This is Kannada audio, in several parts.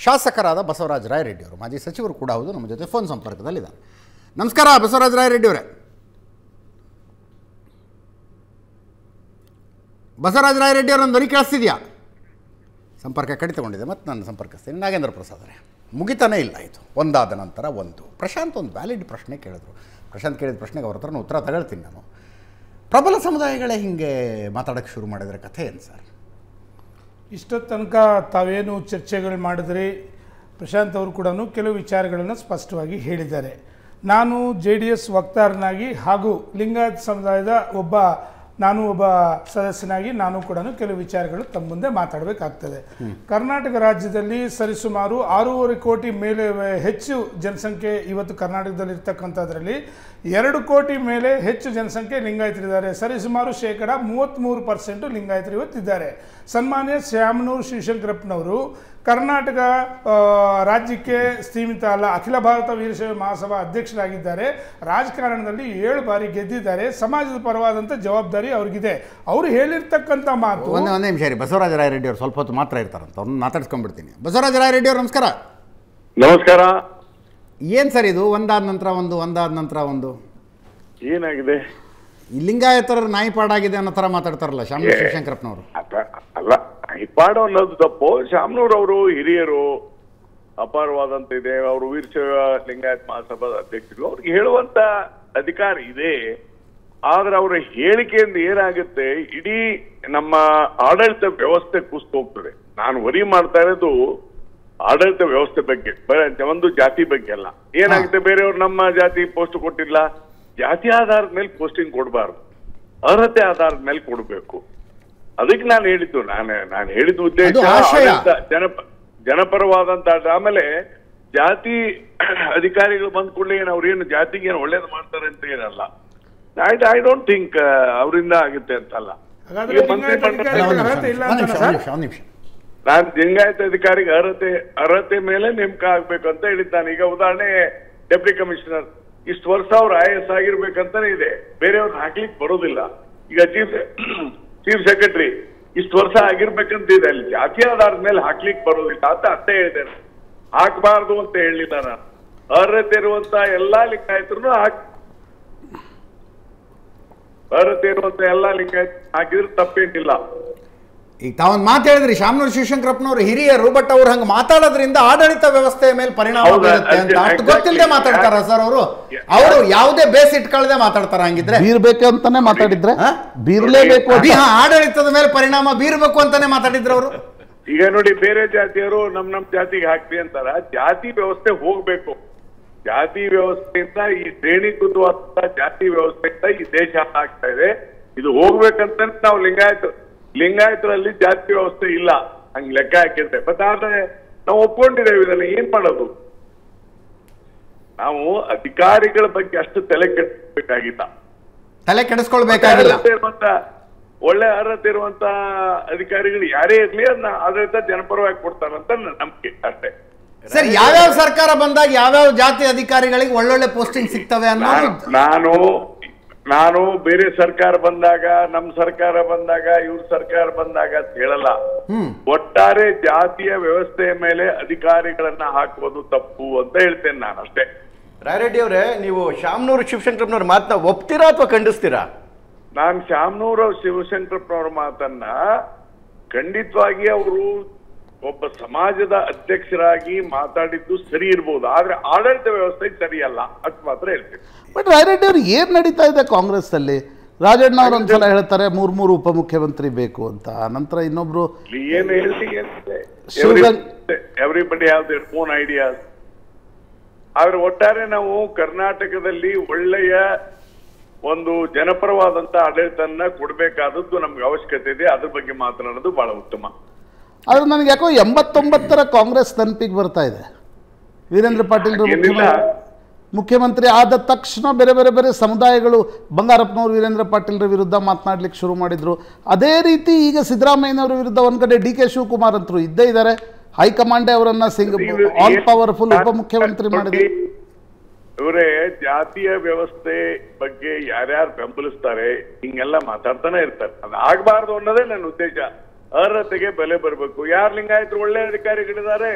ಶಾಸಕರಾದ ಬಸವರಾಜ ರಾಯರೆಡ್ಡಿ ಅವರು ಮಾಜಿ ಸಚಿವರು ಕೂಡ ಹೌದು ನಮ್ಮ ಜೊತೆ ಫೋನ್ ಸಂಪರ್ಕದಲ್ಲಿದ್ದಾರೆ ನಮಸ್ಕಾರ ಬಸವರಾಜ ರಾಯರೆಡ್ಡಿ ಅವರೇ ಬಸವರಾಜ ರಾಯರೆಡ್ಡಿ ಅವರೊಂದು ಧ್ವನಿ ಕೇಳಿಸ್ತಿದ್ಯಾ ಸಂಪರ್ಕ ಕಡಿತಗೊಂಡಿದೆ ಮತ್ತು ನಾನು ಸಂಪರ್ಕಿಸ್ತೀನಿ ನಾಗೇಂದ್ರ ಪ್ರಸಾದ್ ಅವರೇ ಮುಗಿತಾನೇ ಇಲ್ಲ ಇದು ಒಂದಾದ ನಂತರ ಒಂದು ಪ್ರಶಾಂತ್ ಒಂದು ವ್ಯಾಲಿಡ್ ಪ್ರಶ್ನೆ ಕೇಳಿದ್ರು ಪ್ರಶಾಂತ್ ಕೇಳಿದ ಪ್ರಶ್ನೆಗೆ ಅವ್ರ ಹತ್ರ ಉತ್ತರ ತಗೊಳ್ತೀನಿ ನಾನು ಪ್ರಬಲ ಸಮುದಾಯಗಳೇ ಹಿಂಗೆ ಮಾತಾಡೋಕ್ಕೆ ಶುರು ಮಾಡಿದರೆ ಕಥೆ ಏನು ಸರ್ ಇಷ್ಟೊತ್ತು ತನಕ ತಾವೇನು ಚರ್ಚೆಗಳು ಮಾಡಿದ್ರಿ ಪ್ರಶಾಂತ್ ಅವರು ಕೂಡ ಕೆಲವು ವಿಚಾರಗಳನ್ನು ಸ್ಪಷ್ಟವಾಗಿ ಹೇಳಿದ್ದಾರೆ ನಾನು ಜೆ ಡಿ ಎಸ್ ವಕ್ತಾರನಾಗಿ ಹಾಗೂ ಲಿಂಗಾಯತ್ ಸಮುದಾಯದ ಒಬ್ಬ ನಾನು ಒಬ್ಬ ಸದಸ್ಯನಾಗಿ ನಾನು ಕೂಡ ಕೆಲವು ವಿಚಾರಗಳು ತಮ್ಮ ಮುಂದೆ ಮಾತಾಡಬೇಕಾಗ್ತದೆ ಕರ್ನಾಟಕ ರಾಜ್ಯದಲ್ಲಿ ಸರಿಸುಮಾರು ಆರೂವರೆ ಕೋಟಿ ಮೇಲೆ ವ- ಹೆಚ್ಚು ಜನಸಂಖ್ಯೆ ಇವತ್ತು ಕರ್ನಾಟಕದಲ್ಲಿ ಇರ್ತಕ್ಕಂಥದ್ರಲ್ಲಿ ಎರಡು ಕೋಟಿ ಮೇಲೆ ಹೆಚ್ಚು ಜನಸಂಖ್ಯೆ ಲಿಂಗಾಯತರಿದ್ದಾರೆ ಸರಿಸುಮಾರು ಶೇಕಡ ಮೂವತ್ತ್ಮೂರು ಪರ್ಸೆಂಟು ಲಿಂಗಾಯತರು ಇವತ್ತಿದ್ದಾರೆ ಸನ್ಮಾನ್ಯ ಶ್ಯಾಮನೂರು ಶಿವಶಂಕರಪ್ಪನವರು ಕರ್ನಾಟಕ ಆ, ರಾಜ್ಯಕ್ಕೆ ಸೀಮಿತ ಅಲ್ಲ ಅಖಿಲ ಭಾರತ ವೀರಶೈವ ಮಹಾಸಭಾ ಅಧ್ಯಕ್ಷರಾಗಿದ್ದಾರೆ ರಾಜಕಾರಣದಲ್ಲಿ ಏಳು ಬಾರಿ ಗೆದ್ದಿದ್ದಾರೆ ಸಮಾಜದ ಪರವಾದಂಥ ಜವಾಬ್ದಾರಿ ಅವ್ರಿಗಿದೆ ಅವರು ಹೇಳಿರ್ತಕ್ಕಂಥ ಮಾತು ಒಂದೇ ಒಂದೇ ನಿಮಿಷ ರೀ ಬಸವರಾಜ ರಾಯರೆಡ್ಡಿ ಅವರು ಸ್ವಲ್ಪ ಹೊತ್ತು ಮಾತ್ರ ಇರ್ತಾರಂತ ಅವ್ರನ್ನ ಮಾತಾಡ್ಸ್ಕೊಂಡ್ಬಿಡ್ತೀನಿ ಬಸವರಾಜ ರಾಯರೆಡ್ಡಿ ಅವರು ನಮಸ್ಕಾರ ನಮಸ್ಕಾರ ಏನು ಸರ್ ಇದು ಒಂದಾದ ನಂತರ ಒಂದು ಒಂದಾದ ನಂತರ ಒಂದು ಏನಾಗಿದೆ ಈ ಲಿಂಗಾಯತರ ನಾಯಿಪಾಡಾಗಿದೆ ಅನ್ನೋ ಥರ ಮಾತಾಡ್ತಾರಲ್ಲ ಶಾಮಿ ಶಿವಶಂಕರಪ್ಪನವರು ಅದ- ಅಲ್ಲ ಹಿಪ್ಪಾಡು ಅನ್ನೋದು ತಪ್ಪು ಶಾಮನೂರ್ ಅವರು ಹಿರಿಯರು ಅಪಾರವಾದಂತ ಇದೆ ಅವರು ವೀರಶೈವ ಲಿಂಗಾಯತ್ ಮಹಾಸಭಾದ ಅಧ್ಯಕ್ಷರು ಅವ್ರಿಗೆ ಹೇಳುವಂತ ಅಧಿಕಾರ ಇದೆ ಆದ್ರೆ ಅವರ ಹೇಳಿಕೆಯಿಂದ ಏನಾಗುತ್ತೆ ಇಡೀ ನಮ್ಮ ಆಡಳಿತ ವ್ಯವಸ್ಥೆ ಕುಸ್ತು ಹೋಗ್ತದೆ ನಾನು ವರಿ ಮಾಡ್ತಾ ಇರೋದು ಆಡಳಿತ ವ್ಯವಸ್ಥೆ ಬಗ್ಗೆ ಬ- ಒಂದು ಜಾತಿ ಬಗ್ಗೆ ಅಲ್ಲ ಏನಾಗುತ್ತೆ ಬೇರೆಯವ್ರು ನಮ್ಮ ಜಾತಿ ಪೋಸ್ಟ್ ಕೊಟ್ಟಿಲ್ಲ ಜಾತಿ ಆಧಾರದ ಮೇಲೆ ಪೋಸ್ಟಿಂಗ್ ಕೊಡಬಾರ್ದು ಅರ್ಹತೆ ಆಧಾರದ ಮೇಲೆ ಕೊಡಬೇಕು ಅದಕ್ಕೆ ನಾನು ಹೇಳಿದ್ದು ನಾನು ನಾನು ಹೇಳಿದ ಉದ್ದೇಶ ಅದು ಆಶಯ. ಆಡಳಿತ ಜನಪ ಜನಪರವಾದಂತ ಆಮೇಲೆ ಜಾತಿ ಅಧಿಕಾರಿಗಳು ಬಂದ ಕೂಡಲೇ ಏನು ಅವ್ರೇನು ಜಾತಿಗೆ ಏನು ಒಳ್ಳೇದು ಮಾಡ್ತಾರೆ ಅಂತ ಏನಲ್ಲ ಐ ಐ ಡೋಂಟ್ ಥಿಂಕ್ ಅವರಿಂದ ಆಗುತ್ತೆ ಅಂತಲ್ಲ ಹಾಗಾದ್ರೆ ಈಗ ಮಂತ್ರಿ ಲಿಂಗಾಯತ ಮಂಡಲ- ಅಧಿಕಾರಿಗಳು ಒಂದು ಅರ್ಹತೆ ಇಲ್ಲ ನಿಮಿಷ ಅಂತಾನಾ ಒಂದು ಸರ್? ನಿಮಿಷ ಒಂದು ನಿಮಿಷ ನಾನು ಲಿಂಗಾಯತ ಅಧಿಕಾರಿಗೆ ಅರ್ಹತೆ ಅರ್ಹತೆ ಮೇಲೆ ನೇಮಕ ಆಗ್ಬೇಕು ಅಂತ ಹೇಳಿದ್ದಾನೆ ಈಗ ಉದಾಹರಣೆ ಡೆಪ್ಟಿ ಕಮಿಷನರ್ ಇಷ್ಟು ವರ್ಷ ಅವ್ರು ಐ ಎಸ್ ಆಗಿರ್ಬೇಕಂತಾನೆ ಇದೆ ಬೇರೆಯವ್ರನ್ನ ಹಾಕ್ಲಿಕ್ಕೆ ಬರೋದಿಲ್ಲ ಈಗ ಚೀಫ್ ಚೀಫ್ ಸೆಕ್ರೆಟರಿ ಇಷ್ಟು ವರ್ಷ ಆಗಿರ್ಬೇಕಂತ ಇದೆ ಅಲ್ಲಿ ಜಾತಿ ಆಧಾರದ ಮೇಲೆ ಹಾಕ್ಲಿಕ್ಕೆ ಬರೋದಿಲ್ಲ ಅಂತ ಅಷ್ಟೇ ಹೇಳಿದೆ ನಾನು. ಹಾಕ್ಬಾರ್ದು ಅಂತ ಹೇಳಿಲ್ಲ ನಾನು ಅರ್ಹತೆ ಇರುವಂತ ಎಲ್ಲಾ ಲಿಂಗಾಯತರು ಹಾಕ್ ಅರ್ಹತೆ ಇರುವಂತ ಎಲ್ಲಾ ಲಿಂಗಾಯತ ಹಾಕಿದ್ರೆ ತಪ್ಪೇನಿಲ್ಲ ಈಗ ತಾವೊಂದು ಮಾತು ಹೇಳಿದ್ರಿ ಶಾಮನೂರು ಶಿವಶಂಕರಪ್ಪನವರು ಹಿರಿಯರು ಬಟ್ ಅವ್ರು ಹಂಗೆ ಮಾತಾಡೋದ್ರಿಂದ ಆಡಳಿತ ವ್ಯವಸ್ಥೆಯ ಮೇಲೆ ಪರಿಣಾಮ ಹೌದಾ? ಬೀರುತ್ತೆ ಅಂತ ಅಷ್ಟು Exactly. ಗೊತ್ತಿಲ್ಲದೆ ಮಾತಾಡ್ತಾರ ಸರ್ ಅವರು ಅವರು ಯಾವುದೇ ಬೇಸ್ ಇಟ್ಕೊಳ್ಳದೆ ಮಾತಾಡ್ತಾರ ಹಂಗಿದ್ರೆ ಬೀರ್ಬೇಕು ಅಂತಾನೆ ಮಾತಾಡಿದ್ರೆ ಹಾ? ಬೀರ್ಲೇಬೇಕು ಅಂತ ಅಭಿ- ಹಾ, ಆಡಳಿತದ ಮೇಲೆ ಪರಿಣಾಮ ಬೀರ್ಬೇಕು ಅಂತಾನೆ ಮಾತಾಡಿದ್ರು ಅವರು ಈಗ ನೋಡಿ ಬೇರೆ ಜಾತಿಯವರು ನಮ್ ನಮ್ ಜಾತಿಗೆ ಹಾಕ್ತಿ ಅಂತಾರ ಜಾತಿ ವ್ಯವಸ್ಥೆ ಹೋಗ್ಬೇಕು ಜಾತಿ ವ್ಯವಸ್ಥೆಯಿಂದ ಈ ಶ್ರೇಣೀಕೃತವಾದ ಜಾತಿ ವ್ಯವಸ್ಥೆಯಿಂದ ಈ ದೇಶ ಆಗ್ತಾ ಇದೆ ಇದು ಹೋಗ್ಬೇಕಂತ ನಾವು ಲಿಂಗಾಯತ ಲಿಂಗಾಯತರಲ್ಲಿ ಜಾತಿ ವ್ಯವಸ್ಥೆ ಇಲ್ಲ ಹಂಗ್ ಲೆಕ್ಕ ಹಾಕಿದ್ರೆ ಬಟ್ ಆದ್ರೆ ನಾವು ಒಪ್ಕೊಂಡಿದ್ದೇವೆ ಇದನ್ನ ಏನ್ ಮಾಡೋದು ನಾವು ಅಧಿಕಾರಿಗಳ ಬಗ್ಗೆ ಅಷ್ಟು ತಲೆ ಕೆಟ್ಟಬೇಕಾಗಿಲ್ಲ ತಲೆ ಕೆಡಿಸ್ಕೊಳ್ಬೇಕಾಗಿಲ್ಲ ಅರ್ಹತೆ ಇರುವಂತ ಒಳ್ಳೆ ಅರ್ಹತೆ ಇರುವಂತ ಅಧಿಕಾರಿಗಳು ಯಾರೇ ಇರ್ಲಿ ಅದನ್ನ ಆಡಳಿತ ಜನಪರವಾಗಿ ಕೊಡ್ತಾರಂತ ನನ್ನ ನಂಬಿಕೆ ಅಷ್ಟೇ ಸರ್ ಯಾವ್ಯಾವ ಸರ್ಕಾರ ಬಂದಾಗ ಯಾವ್ಯಾವ ಜಾತಿ ಅಧಿಕಾರಿಗಳಿಗೆ ಒಳ್ಳೊಳ್ಳೆ ಪೋಸ್ಟಿಂಗ್ ಸಿಗ್ತವೆ ಅನ್ನೋದು ನಾನು- ನಾನು ನಾನು ಬೇರೆ ಸರ್ಕಾರ ಬಂದಾಗ ನಮ್ ಸರ್ಕಾರ ಬಂದಾಗ ಇವ್ರ ಸರ್ಕಾರ ಬಂದಾಗ ಅಂತ ಹೇಳಲ್ಲ ಹ್ಮ್ ಒಟ್ಟಾರೆ ಜಾತಿಯ ವ್ಯವಸ್ಥೆಯ ಮೇಲೆ ಅಧಿಕಾರಿಗಳನ್ನ ಹಾಕುವುದು ತಪ್ಪು ಅಂತ ಹೇಳ್ತೇನೆ ನಾನು ಅಷ್ಟೇ ರಾಯರೆಡ್ಡಿ ಅವರೇ ನೀವು ಶಾಮನೂರು ಶಿವಶಂಕರಪ್ಪನವ್ರ ಮಾತನ್ನ ಒಪ್ತೀರಾ ಅಥವಾ ಖಂಡಿಸ್ತೀರಾ ನಾನ್ ಶಾಮನೂರ ಶಿವಶಂಕರಪ್ಪನವ್ರ ಮಾತನ್ನ ಖಂಡಿತವಾಗಿ ಅವರು ಒಬ್ಬ ಸಮಾಜದ ಅಧ್ಯಕ್ಷರಾಗಿ ಮಾತಾಡಿದ್ದು ಸರಿ ಇರ್ಬೋದು ಆದ್ರೆ ಆಡಳಿತ ವ್ಯವಸ್ಥೆ ಸರಿಯಲ್ಲ ಅಷ್ಟು ಮಾತ್ರ ಹೇಳ್ತೀನಿ ಬಟ್ ರಾಯರೆಡ್ಡಿ ಅವ್ರು ಏನ್ ನಡೀತಾ ಇದೆ ಕಾಂಗ್ರೆಸ್ ಅಲ್ಲಿ ರಾಜಣ್ಣ ಅವ್ರು ಒಂದ್ಸಲ ಹೇಳ್ತಾರೆ ಮೂರ್ ಮೂರು ಉಪಮುಖ್ಯಮಂತ್ರಿ ಬೇಕು ಅಂತ ನಂತರ ಇನ್ನೊಬ್ರು ಇಲ್ಲಿ ಏನು ಹೇಳಿ ಶಿವಗಂಗ್- everybody have their own ideas ಆದ್ರೆ ಒಟ್ಟಾರೆ ನಾವು ಕರ್ನಾಟಕದಲ್ಲಿ ಒಳ್ಳೆಯ ಒಂದು ಜನಪರವಾದಂತ ಆಡಳಿತನ ಕೊಡ್ಬೇಕಾದದ್ದು ನಮ್ಗೆ ಅವಶ್ಯಕತೆ ಇದೆ ಅದ್ರ ಬಗ್ಗೆ ಮಾತನಾಡೋದು ಬಹಳ ಉತ್ತಮ ಆದ್ರೆ ನನಗೆ ಯಾಕೋ ಎಂಬತ್ತೊಂಬತ್ತರ ಕಾಂಗ್ರೆಸ್ ನೆನಪಿಗೆ ಬರ್ತಾ ಇದೆ ವೀರೇಂದ್ರ ಪಾಟೀಲ್ ಏನಿಲ್ಲ. ಮುಖ್ಯಮಂತ್ರಿ ಆದ ತಕ್ಷಣ ಬೇರೆ ಬೇರೆ ಬೇರೆ ಸಮುದಾಯಗಳು ಬಂಗಾರಪ್ಪನವರು ವೀರೇಂದ್ರ ಪಾಟೀಲ್ರ ವಿರುದ್ಧ ಮಾತನಾಡ್ಲಿಕ್ಕೆ ಶುರು ಮಾಡಿದ್ರು ಅದೇ ರೀತಿ ಈಗ ಸಿದ್ದರಾಮಯ್ಯನವರ ವಿರುದ್ಧ ಒಂದ್ ಕಡೆ ಡಿ ಕೆ ಶಿವಕುಮಾರ್ ಅಂತರು ಇದ್ದೇ ಇದ್ದಾರೆ ಹೈಕಮಾಂಡೆ ಅವರನ್ನ ಸಿಂಗ್ ಆಲ್ ಪವರ್ಫುಲ್ ಉಪಮುಖ್ಯಮಂತ್ರಿ ಮಾಡಿದ್ರು ಇವರೇ ಜಾತಿಯ ವ್ಯವಸ್ಥೆ ಬಗ್ಗೆ ಯಾರ್ಯಾರು ಬೆಂಬಲಿಸ್ತಾರೆ ಹಿಂಗೆಲ್ಲ ಮಾತಾಡ್ತಾನೆ ಇರ್ತಾರೆ ಅದು ಆಗ್ಬಾರ್ದು ಅನ್ನೋದೇ ನನ್ನ ಉದ್ದೇಶ ಅರ್ಹತೆಗೆ ಬೆಲೆ ಬರಬೇಕು ಯಾರು ಲಿಂಗಾಯತರು ಒಳ್ಳೆ ಅಧಿಕಾರಿಗಳಿದ್ದಾರೆ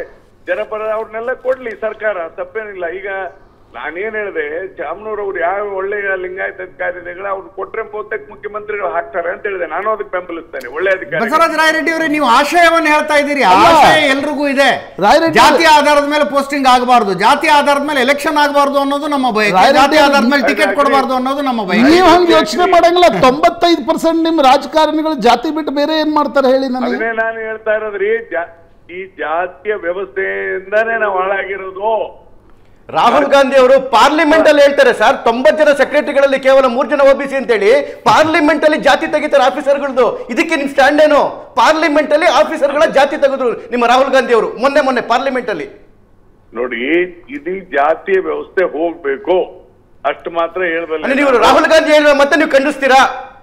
ಜನಪರ ಅವ್ರನ್ನೆಲ್ಲ ಕೊಡ್ಲಿ ಸರ್ಕಾರ ತಪ್ಪೇನಿಲ್ಲ ಈಗ ನಾನೇನ್ ಹೇಳಿದೆ ಜಾಮನೂರ್ ಅವ್ರು ಯಾವ ಒಳ್ಳೆಯ ಲಿಂಗಾಯತ ಅಧಿಕಾರಿಗಳು ಅವ್ರು ಕೊಟ್ರೆ ಬಹುತೇಕ ಮುಖ್ಯಮಂತ್ರಿಗಳು ಹಾಕ್ತಾರೆ ಅಂತ ಹೇಳಿದೆ ನಾನು ಅದಕ್ಕೆ ಬೆಂಬಲಿಸ್ತೇನೆ ಒಳ್ಳೆ ಅಧಿಕಾರಿ ಬಸವರಾಜ ರಾಯರೆಡ್ಡಿ ಅವರೇ ನೀವು ಆಶಯವನ್ನು ಹೇಳ್ತಾ ಇದ್ದೀರಿ ಆಶಯ ಎಲ್ರಿಗೂ ಇದೆ ರಾಯರೆಡ್ಡಿ- ಜಾತಿ ಆಧಾರದ ಮೇಲೆ ಪೋಸ್ಟಿಂಗ್ ಆಗಬಾರ್ದು ಜಾತಿ ಆಧಾರದ ಮೇಲೆ ಎಲೆಕ್ಷನ್ ಆಗಬಾರ್ದು ಅನ್ನೋದು ನಮ್ಮ ಬಯಕೆ ರಾಯರೆಡ್ಡಿ ಜಾತಿ ಅವರು- ಆಧಾರದ ಮೇಲೆ ಟಿಕೆಟ್ ಕೊಡಬಾರ್ದು ಅನ್ನೋದು ನಮ್ಮ ಬಯಕೆ ನೀವು ಹಂಗೆ ಯೋಚನೆ ಮಾಡಂಗಿಲ್ಲ ತೊಂಬತ್ತೈದು ಪರ್ಸೆಂಟ್ ನಿಮ್ಮ ರಾಜಕಾರಣಿಗಳು ಜಾತಿ ಬಿಟ್ಟು ಬೇರೆ ಏನ್ ಮಾಡ್ತಾರೆ ಹೇಳಿ ನನಗೆ ಅದನ್ನೇ ನಾನು ಹೇಳ್ತಾ ಇರೋದ್ರಿ ಜಾ- ಈ ಜಾತಿಯ ವ್ಯವಸ್ಥೆಯಿಂದಾನೇ ನಾವು ಹಾಳಾಗಿರೋದು ರಾಹುಲ್ ಗಾಂಧಿ ಅವರು ಪಾರ್ಲಿಮೆಂಟ್ ಅಲ್ಲಿ ಹೇಳ್ತಾರೆ ಸರ್ ತೊಂಬತ್ತು ಜನ ಸೆಕ್ರೆಟರಿಗಳಲ್ಲಿ ಕೇವಲ ಮೂರು ಜನ ಓಬಿಸಿ ಅಂತೇಳಿ ಪಾರ್ಲಿಮೆಂಟ್ ಅಲ್ಲಿ ಜಾತಿ ತೆಗಿತಾರೆ ಆಫೀಸರ್ಗಳದ್ದು ಇದಕ್ಕೆ ನಿಮ್ ಸ್ಟ್ಯಾಂಡ್ ಏನು ಪಾರ್ಲಿಮೆಂಟ್ ಅಲ್ಲಿ ಆಫೀಸರ್ಗಳ ಜಾತಿ ತೆಗೆದ್ರು ನಿಮ್ಮ ರಾಹುಲ್ ಗಾಂಧಿ ಅವರು ಮೊನ್ನೆ ಮೊನ್ನೆ ಪಾರ್ಲಿಮೆಂಟ್ ಅಲ್ಲಿ ನೋಡಿ ಇಡೀ ಜಾತಿಯ ವ್ಯವಸ್ಥೆ ಹೋಗ್ಬೇಕು ಅಷ್ಟು ಮಾತ್ರ ಅಂದ್ರೆ ಹೇಳ್ಬಲ್ಲ ನೀವು ರಾಹುಲ್ ಗಾಂಧಿ ಹೇಳಿದ್ರೆ ಮತ್ತೆ ನೀವು ಖಂಡಿಸ್ತೀರಾ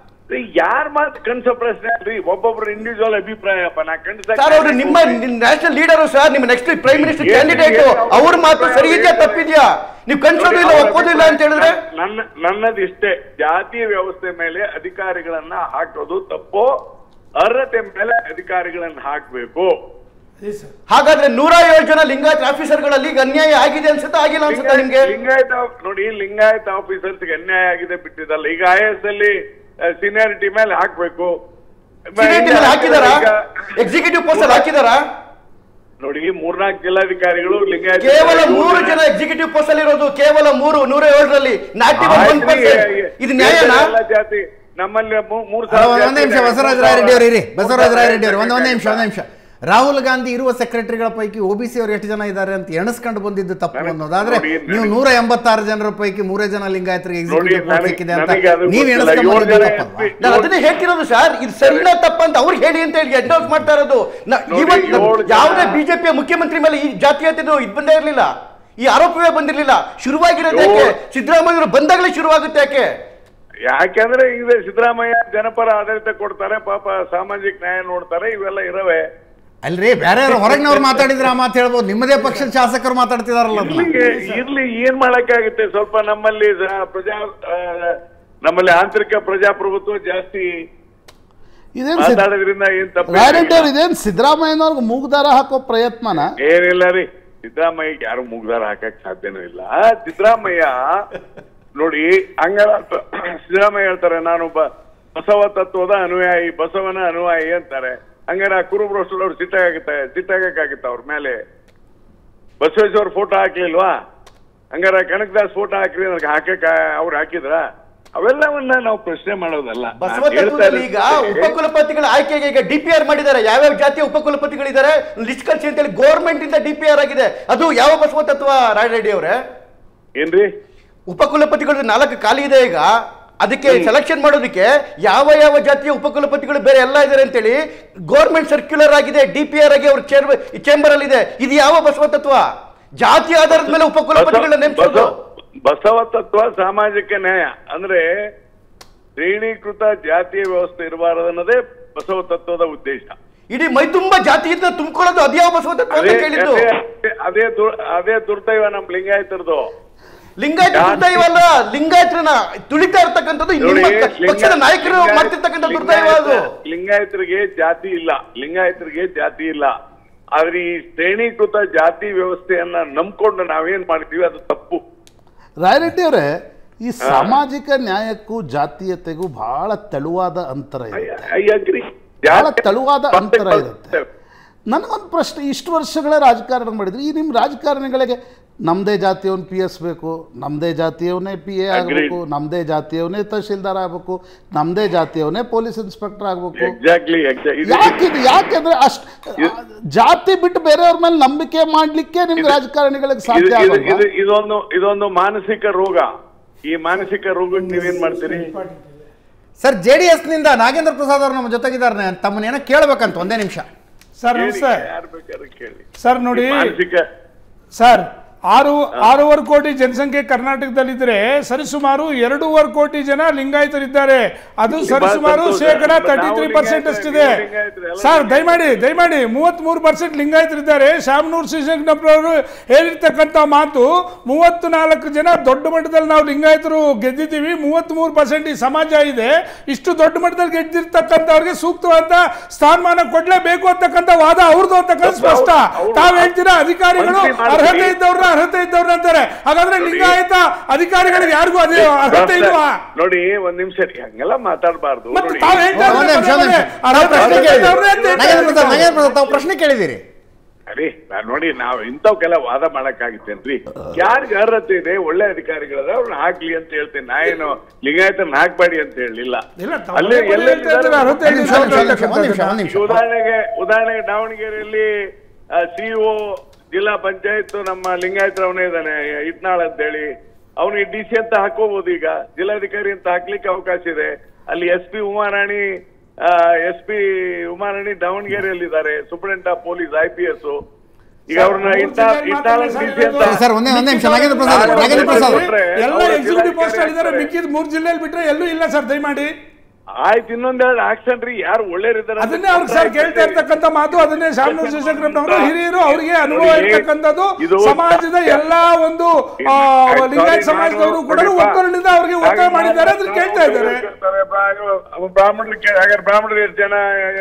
ಯಾರ ಮಾತು ಕನ್ಸೋ ಪ್ರಶ್ನೆ ಅಲ್ರಿ ಒಬ್ಬೊಬ್ರು ಇಂಡಿವಿಜುವಲ್ ಅಭಿಪ್ರಾಯಪ್ಪ ನಾ ಖಂಡಿಸ ಸರ್ ಅವರು ನಿಮ್ಮ ನ್ಯಾಷನಲ್ ಲೀಡರು ಸರ್ ನಿಮ್ಮ ನೆಕ್ಸ್ಟ್ ಪ್ರೈಮ್ ಮಿನಿಸ್ಟರ್ ಏನು- ಕ್ಯಾಂಡಿಡೇಟ್ ಏನು ಅವ್ರ ಮಾತು ಅವ್ರ ಸರಿ ಇದೆಯಾ ಏನು- ತಪ್ಪಿದ್ಯಾ ನೀವು ಕನ್ಸೋದು ಇಲ್ಲ ಒಪ್ಪೋದಿಲ್ಲ ಅಂತ ಹೇಳಿದ್ರೆ ನನ್ನ ನನ್ನದಿಷ್ಟೇ ಜಾತಿಯ ವ್ಯವಸ್ಥೆ ಮೇಲೆ ಅಧಿಕಾರಿಗಳನ್ನ ಹಾಕೋದು ತಪ್ಪು ಅರ್ಹತೆ ಮೇಲೆ ಅಧಿಕಾರಿಗಳನ್ನ ಹಾಕ್ಬೇಕು ಅದೇ ಸರ್ ಹಾಗಾದ್ರೆ ನೂರ ಏಳು ಜನ ಲಿಂಗಾಯತ್ ಆಫೀಸರ್ಗಳಲ್ಲಿ ಈಗ ಅನ್ಯಾಯ ಆಗಿದೆ ಅನ್ಸುತ್ತಾ ಆಗಿಲ್ಲ ಅನ್ಸುತ್ತಾ ನಿಮ್ಗೆ ಲಿಂಗಾಯತ ನೋಡಿ ಲಿಂಗಾಯತ ಆಫೀಸರ್ಸ್ಗೆ ಅನ್ಯಾಯ ಆಗಿದೆ ಬಿಟ್ಟಿದ್ದಲ್ಲ ಈಗ ಐ ಎಸ್ ಅಲ್ಲಿ ಸೀನಿಯಾರಿಟಿ ಮೇಲೆ ಹಾಕ್ಬೇಕು CDT ಮೇಲೆ ಹಾಕಿದಾರಾ ಈಗ ಎಕ್ಸಿಕ್ಯೂಟಿವ್ ಪೋಸ್ಟ್ ಅಲ್ಲಿ ಹಾಕಿದಾರಾ ನೋಡಿ ಮೂರ್ನಾಲ್ಕು ಜಿಲ್ಲಾಧಿಕಾರಿಗಳು ಲಿಂಗಾಯತ ಕೇವಲ ಮೂರು ಜನ ಎಕ್ಸಿಕ್ಯೂಟಿವ್ ಪೋಸ್ಟ್ ಅಲ್ಲಿ ಇರೋದು ಕೇವಲ ಮೂರು ನೂರ ಏಳರಲ್ಲಿ ನಾಟಿ ಒನ್ ಪರ್ಸೆಂಟ್ ಇದು ನ್ಯಾಯನಾ ಎಲ್ಲ ಜಾತಿ ನಮ್ಮಲ್ಲಿ ಮೂ- ಮೂರು ಅಲ್ಲ, ಸಾವಿರ ಒಂದ್ ನಿಮಿಷ ಜಾತಿ ಬಸವರಾಜ ಇದೆ. ರಾಯರೆಡ್ಡಿ ಅವರು ಇರಿ ಬಸವರಾಜ ಮೂರು ರಾಯರೆಡ್ಡಿ ಅವರು ಒಂದು ಸಾವಿರ ಒಂದೇ ನಿಮಿಷ ಒಂದೇ ನಿಮಿಷ ರಾಹುಲ್ ಗಾಂಧಿ ಇರುವ ಸೆಕ್ರೆಟರಿಗಳ ಪೈಕಿ ಒಬಿಸಿ ಅವರು ಎಷ್ಟು ಜನ ಇದ್ದಾರೆ ಅಂತ ಎಣಿಸ್ಕೊಂಡು ಬಂದಿದ್ದು ತಪ್ಪು ನನಗೆ- ಅನ್ನೋದಾದ್ರೆ ನೋಡಿ, ನೀವು ನನಗೆ- ನೂರ ಎಂಬತ್ತಾರು ಜನರ ಪೈಕಿ ಮೂರೇ ಜನ ಲಿಂಗಾಯತರಿಗೆ ನೋಡಿ, ಎಕ್ಸಿಕ್ಯೂಟಿವ್ ಪೋಸ್ಟ್ ನನಗೆ- ಸಿಕ್ಕಿದೆ ಅಂತ ನನಗೆ ಅದು ನೀವು ಗೊತ್ತಿಲ್ಲ. ಎಣಿಸ್ಕೊಂಡು ಏಳು ಬಂದಿದ್ದು ಜನ ತಪ್ಪಲ್ವಾ? SP ನಾನು ಅದನ್ನೇ ಹೇಳ್ತಿರೋದು ಸರ್ ಇದು ಸರಿನಾ ತಪ್ಪ ಅಂತ ಅವ್ರಿಗೆ ಹೇಳಿ ಅಂತ ಹೇಳಿ ಅಡ್ವಾನ್ಸ್ ಮಾಡ್ತಾ ಇರೋದು ನ- ನೋಡಿ, ಇವತ್ತು ಏಳು ಜನ- ಯಾವುದೇ ಬಿಜೆಪಿಯ ಮುಖ್ಯಮಂತ್ರಿ ಮೇಲೆ ಈ ಜಾತೀಯತೆದು ಇದು ಬಂದೇ ಇರಲಿಲ್ಲ ಈ ಆರೋಪವೇ ಬಂದಿರಲಿಲ್ಲ ಶುರುವಾಗಿರೋದು ಯಾಕೆ ಏಳು- ಸಿದ್ದರಾಮಯ್ಯ ಬಂದಾಗಲೇ ಶುರುವಾಗುತ್ತೆ ಯಾಕೆ ಯಾಕಂದ್ರೆ ಈಗ ಸಿದ್ದರಾಮಯ್ಯ ಜನಪರ ಆಡಳಿತ ಕೊಡ್ತಾರೆ ಪಾಪ ಸಾಮಾಜಿಕ ನ್ಯಾಯ ನೋಡ್ತಾರೆ ಇವೆಲ್ಲ ಇರವೆ ಅಲ್ರಿ ಬೇರೆ ಯಾರು ಹೊರಗಿನವ್ರು ಮಾತಾಡಿದ್ರೆ ಆ ಮಾತು ಹೇಳ್ಬೋದು ನಿಮ್ಮದೇ ಪಕ್ಷದ ಶಾಸಕರು ಮಾತಾಡ್ತಿದಾರಲ್ಲ ಅದನ್ನ. ಇರ್ಲಿ ಇರ್ಲಿ ಏನ್ ಮಾಡಕ್ಕಾಗುತ್ತೆ ಸ್ವಲ್ಪ ನಮ್ಮಲ್ಲಿ ಸ- ಪ್ರಜಾ ಆ, ನಮ್ಮಲ್ಲಿ ಆಂತರಿಕ ಪ್ರಜಾಪ್ರಭುತ್ವ ಜಾಸ್ತಿ ಇದೇನ್ ಸಿದ್- ಮಾತಾಡೋದ್ರಿಂದ ಏನ್ ತಪ್ಪು ರಾಯರೆಡ್ಡಿ ಅವ್ರು ಇದೇನ್ ಸಿದ್ದರಾಮಯ್ಯನವ್ರಿಗೆ ಮೂಗ್ದಾರ ಹಾಕೋ ಪ್ರಯತ್ನನ ಏನಿಲ್ಲ ರೀ ಸಿದ್ದರಾಮಯ್ಯ ಯಾರು ಮುಗ್ದಾರ ಹಾಕಕ್ ಸಾಧ್ಯನೂ ಇಲ್ಲ ಸಿದ್ದರಾಮಯ್ಯ ನೋಡಿ ಹಂಗಲ್ಲ ಸಿದ್ದರಾಮಯ್ಯ ಹೇಳ್ತಾರೆ ನಾನು ಬ ಬಸವ ತತ್ವದ ಅನುಯಾಯಿ ಬಸವನ ಅನುಯಾಯಿ ಅಂತಾರೆ ಹಂಗಾರೆ ಆ ಕುರುಬ್ರಷ್ಟು ಅವ್ರು ಸಿಟ್ಟಾಗುತ್ತೆ ಸಿಟ್ಟಾಗಕ್ಕಾಗಿತ್ತ ಅವ್ರ ಮೇಲೆ ಬಸವೇಶ್ವರ ಫೋಟೋ ಹಾಕ್ಲಿಲ್ವಾ ಹಂಗಾರೆ ಕನಕದಾಸ್ ಫೋಟೋ ಹಾಕ್ರಿ ನನಗೆ ಹಾಕಕ್ ಅವ್ರು ಹಾಕಿದ್ರ ಅವೆಲ್ಲವನ್ನ ನಾವು ಪ್ರಶ್ನೆ ಮಾಡೋದಲ್ಲ ನಾನ್ ಬಸವ ಹೇಳ್ತಾ ತತ್ವದಲ್ಲಿ ಈಗ ಇರೋದು ಉಪಕುಲಪತಿಗಳ ಆಯ್ಕೆಗೆ ಈಗ ಡಿ ಪಿ ಆರ್ ಮಾಡಿದ್ದಾರೆ ಯಾವ್ಯಾವ ಜಾತಿಯ ಉಪಕುಲಪತಿಗಳಿದ್ದಾರೆ ಲಿಸ್ಟ್ ಕಳಿಸಿ ಅಂತೇಳಿ ಗೌರ್ಮೆಂಟ್ ಇಂದ ಡಿ ಪಿ ಆರ್ ಆಗಿದೆ ಅದು ಯಾವ ಬಸವ ತತ್ವ ರಾಯರೆಡ್ಡಿ ಅವರೇ ಏನ್ರಿ ಉಪಕುಲಪತಿಗಳು ನಾಲ್ಕು ಖಾಲಿ ಇದೆ ಈಗ ಅದಕ್ಕೆ ಸೆಲೆಕ್ಷನ್ ಮಾಡೋದಕ್ಕೆ ಯಾವ ಯಾವ ಜಾತಿಯ ಉಪಕುಲಪತಿಗಳು ಬೇರೆ ಎಲ್ಲ ಇದ್ದಾರೆ ಅಂತೇಳಿ ಗೌರ್ಮೆಂಟ್ ಸರ್ಕ್ಯುಲರ್ ಆಗಿದೆ ಡಿ ಪಿ ಆರ್ ಆಗಿ ಅವ್ರ ಚೇರ್ ಚೇಂಬರ್ ಅಲ್ಲಿ ಇದೆ ಇದು ಯಾವ ಬಸವ ತತ್ವ ಜಾತಿ ಆಧಾರದ ಮೇಲೆ ಉಪಕುಲಪತಿಗಳನ್ನ ನೇಮಿಸೋದು ಬಸವ- ಬಸವ ತತ್ವ ಸಾಮಾಜಿಕ ನ್ಯಾಯ ಅಂದ್ರೆ ಶ್ರೇಣೀಕೃತ ಜಾತಿಯ ವ್ಯವಸ್ಥೆ ಇರಬಾರದು ಅನ್ನೋದೇ ಬಸವ ತತ್ವದ ಉದ್ದೇಶ ಇಡೀ ಮೈ ತುಂಬಾ ಜಾತಿಯಿಂದ ತುಂಬಿಕೊಳ್ಳೋದು ಅದ್ಯಾವ ಬಸವ ತತ್ವ ಅಂತ ಅದೇ ಕೇಳಿದ್ದು ಅದೇ- ಅದೇ ದುರ್- ಅದೇ ದುರ್ತೈವ ನಮ್ ಲಿಂಗಾಯತರದು ಲಿಂಗಾಯತ ಜಾತಿ- ದುರ್ದೈವ ಅಲ್ಲ ಲಿಂಗಾಯತರನ್ನ ತುಳಿತಾ ಇರ್ತಕ್ಕಂಥದ್ದು ನೋಡಿ, ನಿಮ್ಮ ಕ- ಲಿಂಗ- ಪಕ್ಷದ ನಾಯಕರು ಲಿಂಗಾಯತ- ಮಾಡ್ತಿರ್ತಕ್ಕಂಥ ದುರ್ದೈವ ಅದು ಲಿಂಗಾಯತ- ಲಿಂಗಾಯತರಿಗೆ ಜಾತಿ ಇಲ್ಲ ಲಿಂಗಾಯತರಿಗೆ ಜಾತಿ ಇಲ್ಲ ಆದ್ರೆ ಈ ಶ್ರೇಣೀಕೃತ ಜಾತಿ ವ್ಯವಸ್ಥೆಯನ್ನ ನಂಬ್ಕೊಂಡು ನಾವೇನ್ ಮಾಡ್ತೀವಿ ಅದು ತಪ್ಪು ರಾಯರೆಡ್ಡಿ ಅವರೇ ಈ ಸಾಮಾಜಿಕ ನ್ಯಾಯಕ್ಕೂ ಜಾತೀಯತೆಗೂ ಬಹಳ ತೆಳುವಾದ ಅಂತರ ಇದೆ ಐ ಅಗ್ರಿ ಬಹಳ ತೆಳುವಾದ ಅಂತರ ಇರುತ್ತೆ ನನಗೊಂದು ಪ್ರಶ್ನೆ ಇಷ್ಟು ವರ್ಷಗಳ ರಾಜಕಾರಣ ಮಾಡಿದ್ರು ಈ ನಿಮ್ಮ ರಾಜಕಾರಣಿಗಳಿಗೆ ನಮ್ಮದೇ ಜಾತಿಯವನು ಪಿ ಎಸ್ ಬೇಕು ನಮ್ಮದೇ ಜಾತಿಯವನೇ ಪಿ ಎ ಆಗಬೇಕು ನಮ್ಮದೇ ಜಾತಿಯವನೇ ತಹಶೀಲ್ದಾರ್ ಆಗಬೇಕು ನಮ್ಮದೇ ಜಾತಿಯವನೇ ಪೊಲೀಸ್ ಇನ್ಸ್ಪೆಕ್ಟರ್ ಆಗಬೇಕು ಎಕ್ಸಾಕ್ಟ್ಲಿ ಯಾಕಿದು ಯಾಕೆಂದ್ರೆ ಅಷ್ಟು ಜಾತಿ ಬಿಟ್ಟು ಬೇರೆಯವ್ರ ಮೇಲೆ ನಂಬಿಕೆ ಮಾಡ್ಲಿಕ್ಕೆ ನಿಮ್ಗೆ ರಾಜಕಾರಣಿಗಳಿಗೆ ಸಾಧ್ಯ ಆಗಲ್ವಾ ಇದೊಂದು ಇದೊಂದು ಮಾನಸಿಕ ರೋಗ ಈ ಮಾನಸಿಕ ರೋಗಕ್ಕೆ ನೀವೇನ್ ಮಾಡ್ತೀರಿ ಸರ್ ಜೆ ಡಿ ಎಸ್ನಿಂದ ನಾಗೇಂದ್ರ ಪ್ರಸಾದ್ ಅವರು ನಮ್ಮ ಜೊತೆಗಿದ್ದಾರೆ ತಮ್ಮನ್ನೇನೋ ಕೇಳಬೇಕಂತ ಒಂದೇ ನಿಮಿಷ ಸರ್ ಕೇಳಿ, ನಮಸ್ತೆ ಯಾರ್ ಬೇಕಾದ್ರೂ ಕೇಳಿ ಸರ್ ನೋಡಿ ಈ ಮಾನಸಿಕ ಸರ್ ಆರು ಆರೂವರೆ ಕೋಟಿ ಜನಸಂಖ್ಯೆ ಕರ್ನಾಟಕದಲ್ಲಿದ್ರೆ ಸರಿಸುಮಾರು ಎರಡೂವರೆ ಕೋಟಿ ಜನ ಲಿಂಗಾಯತರಿದ್ದಾರೆ ಅದು ಸರಿಸುಮಾರು ಸಂತೋಷ. ಶೇಕಡ ನಾವು ತರ್ಟಿ ತ್ರೀ ಪರ್ಸೆಂಟ್ ಲಿಂಗಾಯತರು, ಅಷ್ಟಿದೆ ಲಿಂಗಾಯತರು ಎಲ್ಲ ಸರ್ ದಯಮಾಡಿ ದಯಮಾಡಿ ಮೂವತ್ತ್ ಮೂರು ಪರ್ಸೆಂಟ್ ಲಿಂಗಾಯತರಿದ್ದಾರೆ ಶಾಮನೂರು ಶಿವಶಂಕರಪ್ಪನವರು ಹೇಳಿರ್ತಕ್ಕಂಥ ಮಾತು ಮೂವತ್ತು ನಾಲ್ಕು ಜನ ದೊಡ್ಡ ಮಟ್ಟದಲ್ಲಿ ನಾವು ಲಿಂಗಾಯತರು ಗೆದ್ದಿದ್ದೀವಿ ಮೂವತ್ತ್ ಮೂರು ಪರ್ಸೆಂಟ್ ಈ ಸಮಾಜ ಇದೆ ಇಷ್ಟು ದೊಡ್ಡ ಮಟ್ಟದಲ್ಲಿ ಗೆದ್ದಿರ್ತಕ್ಕಂಥವ್ರಿಗೆ ಸೂಕ್ತವಾದ ಸ್ಥಾನಮಾನ ಕೊಡ್ಲೇಬೇಕು ಅಂತಕ್ಕಂಥ ವಾದ ಅವ್ರದ್ದು ಅಂತಕ್ಕಂಥ ಸ್ಪಷ್ಟ ಅವ್ರು- ತಾವ್ ಹೇಳ್ತೀರಾ ಅಧಿಕಾರಿಗಳು ಮಂತ್ರಿ ಮಾಡ್ಲಿ. ಅರ್ಹತೆ ಇದ್ದವ್ರನ್ನ ಅರ್ಹತೆ ಇದ್ದವ್ರನ್ನ ಅಂತಾರೆ ಹಾಗಾದ್ರೆ ಲಿಂಗಾಯತ ಅಧಿಕಾರಿಗಳಿಗೆ ಯಾರಿಗೂ ಅದೇ ಅರ್ಹತೆ ಇಲ್ವಾ ನೋಡಿ ಒಂದ್ ನಿಮಿಷ ರೀ ಹಂಗೆಲ್ಲ ಮಾತಾಡಬಾರ್ದು ಮತ್ತೆ ತಾವ್ ಹೇಳ್ತಾ ಒಂದ್ ನಿಮಿಷ, ಒಂದ್ ನಿಮಿಷ. ಅರ್ಹತೆ ಪ್ರಶ್ನೆ ಇದ್ದವ್ರೇ ಅಂತ ಕೇಳಿದಿರಿ. ಹೇಳ್ತಾ ನಾಗೇಂದ್ರ ಪ್ರಸಾದ್ ಇದ್ದೀರಾ? ನಾಗೇಂದ್ರ ಪ್ರಸಾದ್ ತಾವು ಪ್ರಶ್ನೆ ಕೇಳಿದಿರಿ ಅರೆ ನಾನ್ ನೋಡಿ ನಾವ್ ಇಂಥವ್ಕೆಲ್ಲ ವಾದ ಮಾಡಕ್ಕಾಗಿತ್ತೇನ್ರಿ ಯಾರಿಗ ಅರ್ಹತೆ ಇದೆ ಒಳ್ಳೆ ಅಧಿಕಾರಿಗಳದ ಅವ್ರನ್ನ ಹಾಕ್ಲಿ ಅಂತ ಹೇಳ್ತೇನೆ ನಾ ಏನು ಲಿಂಗಾಯತನ ಹಾಕ್ಬೇಡಿ ಅಂತ ಹೇಳಿಲ್ಲ ಇಲ್ಲ, ತಾವು ಅಲ್ಲಿ ಪದೇ ಪದೇ ಎಲ್ಲ ಹೇಳ್ತಾ ಇದ್ದೀರಾ, ಅರ್ಹತೆ ಒಂದ್ ನಿಮಿಷ, ಒಂದ್ ನಿಮಿಷ, ಒಂದ್ ನಿಮಿಷ, ಒಂದ್ ನಿಮಿಷ. ಈಗ ಉದಾಹರಣೆಗೆ ಉದಾಹರಣೆಗೆ ದಾವಣಗೆರೆಯಲ್ಲಿ ಸಿಇಒ ಜಿಲ್ಲಾ ಪಂಚಾಯತ್ ನಮ್ಮ ಲಿಂಗಾಯತರವನೇ ಇದ್ದಾನೆ ಇಟ್ನಾಳ್ ಅಂತ ಹೇಳಿ ಅವನಿಗೆ ಡಿ ಸಿ ಅಂತ ಹಾಕೋಬಹುದು ಈಗ ಜಿಲ್ಲಾಧಿಕಾರಿ ಅಂತ ಹಾಕ್ಲಿಕ್ಕೆ ಅವಕಾಶ ಇದೆ ಅಲ್ಲಿ S P Umarani S P ಉಮಾರಾಣಿ ದಾವಣಗೆರೆಯಲ್ಲಿ ಇದ್ದಾರೆ superintendent of police I P S ಈಗ ಅವ್ರನ್ನ ಇಟ್ನಾಳ್ ಇಟ್ನಾಳ್ ಡಿ ಸಿ ಅಂತ ಸರ್, ಒಂದೇ- ಒಂದೇ ನಿಮಿಷ, ನಾಗೇಂದ್ರ ಪ್ರಸಾದ್, ನಾಗೇಂದ್ರ ಪ್ರಸಾದ್. ಎಲ್ಲ ಎಕ್ಸಿಕ್ಯೂಟಿವ್ ಪೋಸ್ಟ್ ಇದ್ದಾರೆ ಮಿಕ್ಕಿದ ಮೂರ್ ಜಿಲ್ಲೆಯಲ್ಲಿ ಬಿಟ್ರೆ ಎಲ್ಲೂ ಇಲ್ಲ ಸರ್ ದಯಮಾಡಿ ಆಯ್ತು ಇನ್ನೊಂದೆರಡು ಆಕ್ಷನ್ ರೀ ಯಾರು ಒಳ್ಳೆಯರಿದ್ದಾರೆ ಅಂತ ಅದನ್ನೇ ಅವ್ರಿಗೆ ಸರ್ ಕೇಳ್ತಾ ಇರ್ತಕ್ಕಂಥ ಮಾತು ಅದನ್ನೇ ಶಾಮನೂರು ಶಿವಶಂಕರಪ್ಪನವರು ಹಿರಿಯರು ಅವರಿಗೆ ಅನುಭವ ನೋಡಿ, ಇರ್ತಕ್ಕಂಥದ್ದು ಇದು ಸಮಾಜದ ಎಲ್ಲಾ ಒಂದು ಆ, Sorry, ಲಿಂಗಾಯತ ನಾನು ಸಮಾಜದವರು ಕೂಡ ನೋಡಿಪ್ಪ, ಒಕ್ಕಲಿನಿಂದ ಅವ್ರಿಗೆ ಒತ್ತಾಯ ಮಾಡಿದ್ದಾರೆ ಅದನ್ನ ಕೇಳ್ತಾ ಇದ್ದಾರೆ ಕೇಳ್ತಾರೆ, ಬ್ರಾ- ಬ್ರಾಹ್ಮಣರು ಕೇ- ಹಾಗಾದ್ರೆ ಬ್ರಾಹ್ಮಣರು ಎಷ್ಟು ಜನ